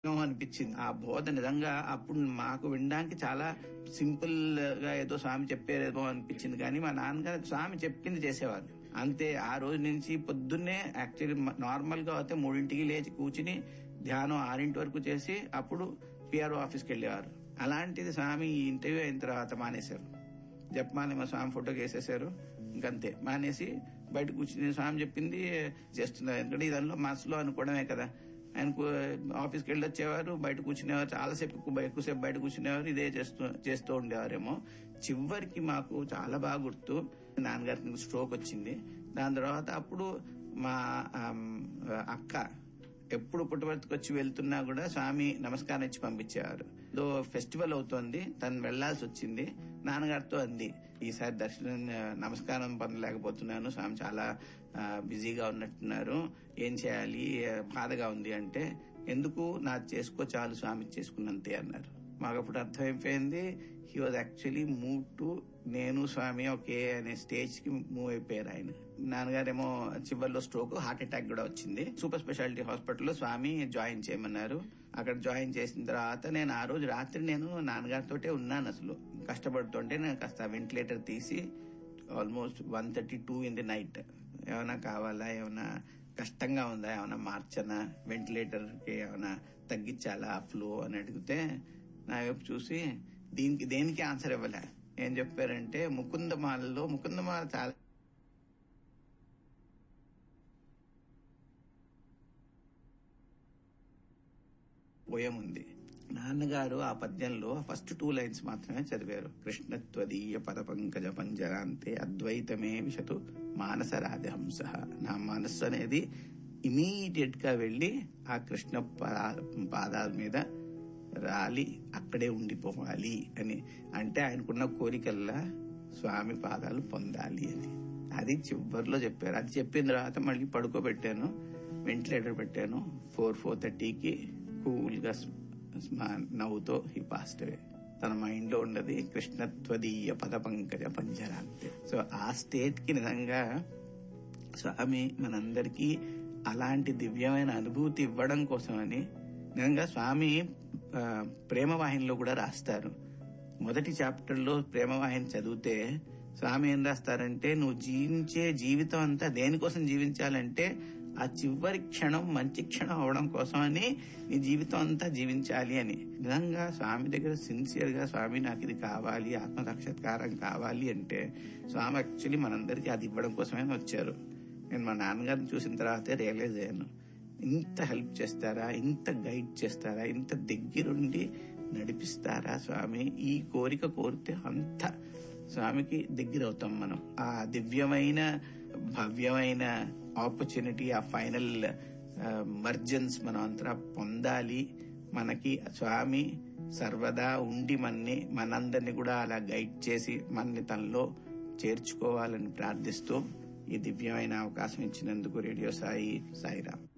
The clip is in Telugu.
అనిపించింది ఆ బోధ నిజంగా అప్పుడు మాకు వినడానికి చాలా సింపుల్ గా ఏదో స్వామి చెప్పారేమో అనిపించింది కానీ మా నాన్నగారు స్వామి చెప్పింది చేసేవారు అంతే ఆ రోజు నుంచి పొద్దున్నే యాక్చువల్లీ నార్మల్ గా అయితే మూడింటికి లేచి కూర్చుని ధ్యానం ఆరింటి వరకు చేసి అప్పుడు పిఆర్ఓ ఆఫీస్కి వెళ్ళేవారు అలాంటిది స్వామి ఈ ఇంటర్వ్యూ అయిన తర్వాత మానేశారు జపమాలి మా స్వామి ఫోటోకి వేసేసారు ఇంకంతే మానేసి బయట కూర్చుని స్వామి చెప్పింది చేస్తున్నారు ఎందుకంటే ఇదంలో మనసులో అనుకోవడమే కదా ఆయన కు- ఆఫీస్కి వెళ్ళి వచ్చేవారు బయట కూర్చునేవారు చాలాసేపు ఎక్కువ- ఎక్కువసేపు బయట కూర్చునేవారు ఇదే చేస్తూ చేస్తూ ఉండేవారేమో చివరికి మాకు చాలా బాగా గుర్తు నాన్నగారికి స్ట్రోక్ వచ్చింది దాని తర్వాత అప్పుడు మా ఆమ్, అక్క ఎప్పుడు పుట్టబర్తికి వచ్చి వెళ్తున్నా కూడా స్వామి నమస్కారం ఇచ్చి పంపించేవారు ఏదో ఫెస్టివల్ అవుతోంది తను వెళ్లాల్సి వచ్చింది నాన్నగారితో అంది ఈసారి దర్శనం ఆ, నమస్కారం పొందలేకపోతున్నాను స్వామి చాలా ఆ, బిజీగా ఉన్నట్టున్నారు ఏం చేయాలి ఆ, బాధగా ఉంది అంటే ఎందుకు నా చేసుకో చాలు స్వామి చేసుకున్నంతే అన్నారు మాకు అప్పుడు అర్థమైపోయింది he was actually move to నేను స్వామి ఒకే అనే స్టేజ్ కి మూవ్ అయిపోయారు ఆయన నాన్నగారేమో చివరిలో స్ట్రోక్ హార్ట్ అటాక్ కూడా వచ్చింది సూపర్ స్పెషాలిటీ హాస్పిటల్లో స్వామి జాయిన్ చేయమన్నారు అక్కడ జాయిన్ చేసిన తర్వాత నేను ఆ రోజు రాత్రి నేను నాన్నగారితోటే ఉన్నాను అసలు కష్టపడుతుంటే నేను కాస్త వెంటిలేటర్ తీసి almost one thirty two in the night ఏమైనా కావాలా ఏమైనా కష్టంగా ఉందా ఏమైనా మార్చనా వెంటిలేటర్ కి ఏమైనా తగ్గించాలా ఫ్లో అని అడిగితే నా వైపు చూసి దీనికి దేనికి ఆన్సర్ ఇవ్వలే ఏం చెప్పారంటే ముకుందమాలలో ముకుందమాల చాలా పోయం ఉంది నాన్నగారు ఆ పద్యంలో ఫస్ట్ టూ లైన్స్ మాత్రమే చదివారు కృష్ణత్వదీయ పద పంకజ పంజరాంతే అద్వైతమే విశతు మానస రాజహంస నా మనస్సు అనేది ఇమీడియట్ గా వెళ్లి ఆ కృష్ణ పదా- పాదాల మీద రాలి అక్కడే ఉండిపోవాలి అని అంటే ఆయనకున్న కోరికల్లా స్వామి పాదాలు పొందాలి అని అది చివరిలో చెప్పారు అది చెప్పిన తర్వాత మళ్ళీ పడుకోబెట్టాను వెంటిలేటర్ పెట్టాను ఫోర్ ఫోర్ థర్టీకి కూల్ గా స్మ- స్మ- నవ్వుతో ఈ పాస్ట్ అవే తన మైండ్ లో ఉన్నది కృష్ణత్వదీయ పద పంకజ పంజర అంతే సో ఆ స్టేట్ కి నిజంగా స్వామి మనందరికీ అలాంటి దివ్యమైన అనుభూతి ఇవ్వడం కోసమని నిజంగా స్వామి ఆ, ప్రేమవాహినిలో కూడా రాస్తారు మొదటి చాప్టర్ లో ప్రేమవాహిని చదివితే స్వామి ఏం రాస్తారంటే నువ్వు జీవించే జీవితం అంతా దేనికోసం జీవించాలంటే ఆ చివరి క్షణం మంచి క్షణం అవడం కోసమని నీ జీవితం అంతా జీవించాలి అని నిజంగా స్వామి దగ్గర సిన్సియర్ గా స్వామి నాకు ఇది కావాలి ఆత్మ సాక్షాత్కారం కావాలి అంటే స్వామి యాక్చువల్లీ మనందరికీ అది ఇవ్వడం కోసమే వచ్చారు నేను మా నాన్నగారిని చూసిన తర్వాతే రియలైజ్ అయ్యాను ఇంత హెల్ప్ చేస్తారా ఇంత గైడ్ చేస్తారా ఇంత దగ్గరుండి నడిపిస్తారా స్వామి ఈ కోరిక కోరితే అంత స్వామికి దగ్గర అవుతాం మనం ఆ దివ్యమైన భవ్యమైన ఆపర్చునిటీ ఆ ఫైనల్ మర్జన్స్ మనం అంతా పొందాలి మనకి స్వామి సర్వదా ఉండి మన్ని మనందరినీ కూడా అలా గైడ్ చేసి మనని తనలో చేర్చుకోవాలని ప్రార్థిస్తూ ఈ దివ్యమైన అవకాశం ఇచ్చినందుకు రేడియో సాయి సాయిరామ్